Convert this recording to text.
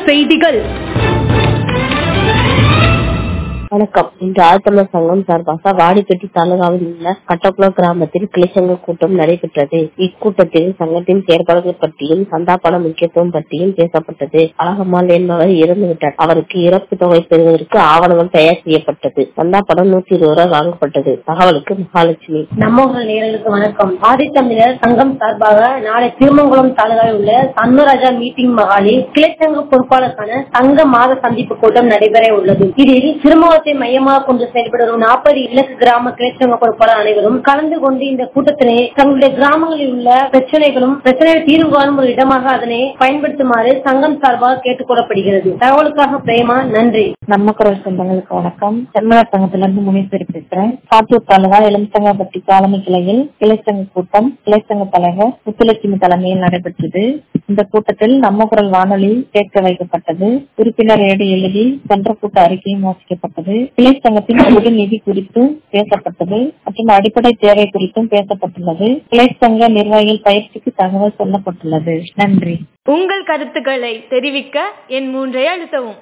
செய்திகள் வணக்கம் இன்று ஆழ்த்தமிழர் சங்கம் சார்பாக வாடிப்பட்டி தாலுகாவில் உள்ள கட்டக்குளம் கிராமத்தில் கிளைச்சங்க கூட்டம் நடைபெற்றது இக்கூட்டத்தில் சங்கத்தின் செயற்பாடுகள் பற்றியும் சந்தா பண முக்கியத்துவம் பற்றியும் பேசப்பட்டது அழகம்மாள் என்பவர் இறந்துவிட்டார் அவருக்கு இறப்பு தொகை பெறுவதற்கு ஆவணங்கள் தயார் செய்யப்பட்டது சந்தா பணம் நூத்தி இருபது ரூபாய் வாங்கப்பட்டது தகவலுக்கு மகாலட்சுமி நம்ம ஊர் நேயர்களுக்கு வணக்கம் ஆதித்தமிழர் சங்கம் சார்பாக நாளை திருமங்கலம் தாலுகாவில் உள்ள சண்முராஜா மீட்டிங் மகாலில் கிளைச்சங்க பொறுப்பாளருக்கான சங்க மாத சந்திப்பு கூட்டம் நடைபெற உள்ளது இதில் திருமங்கலத்தை மையமாக கொண்டு செயல்படும் நாற்பது இலக்கு கிராம கிளைச்சங்க பொறுப்பாளர் அனைவரும் கலந்து கொண்டு இந்த கூட்டத்தினை தங்களுடைய கிராமங்களில் உள்ள பிரச்சனைகளும் பிரச்சனையை தீர்வு காணும் ஒரு இடமாக அதனை பயன்படுத்துமாறு சங்கம் சார்பாக கேட்டுக் கொள்ளப்படுகிறது தகவலுக்காக பிரேமா நன்றி நம்ம குரல் சொந்தங்களுக்கு வணக்கம் செம்மலர் சங்கத்துல இருந்து முனீஸ்வரி பேசுறேன் சாத்தூர் தாலுகா எலும்பத்தங்கப்பட்டி காலனி கிளையில் கிளைச்சங்க கூட்டம் கிளைச்சங்க தலைவர் முத்துலட்சுமி தலைமையில் நடைபெற்றது இந்த கூட்டத்தில் நம்ம குரல் வானொலி கேட்க வைக்கப்பட்டது உறுப்பினர் ஏடு எழுதி சென்ற கூட்ட அறிக்கையும் வாசிக்கப்பட்டது கிளைச்சங்கத்தின் பொது நிதி குறித்தும் பேசப்பட்டது மற்றும் அடிப்படை தேவை குறித்தும் பேசப்பட்டுள்ளது கிளைச்சங்க நிர்வாகிகள் பயிற்சிக்கு தகவல் சொல்லப்பட்டுள்ளது நன்றி உங்கள் கருத்துக்களை தெரிவிக்க என் மூன்றை அழுத்தவும்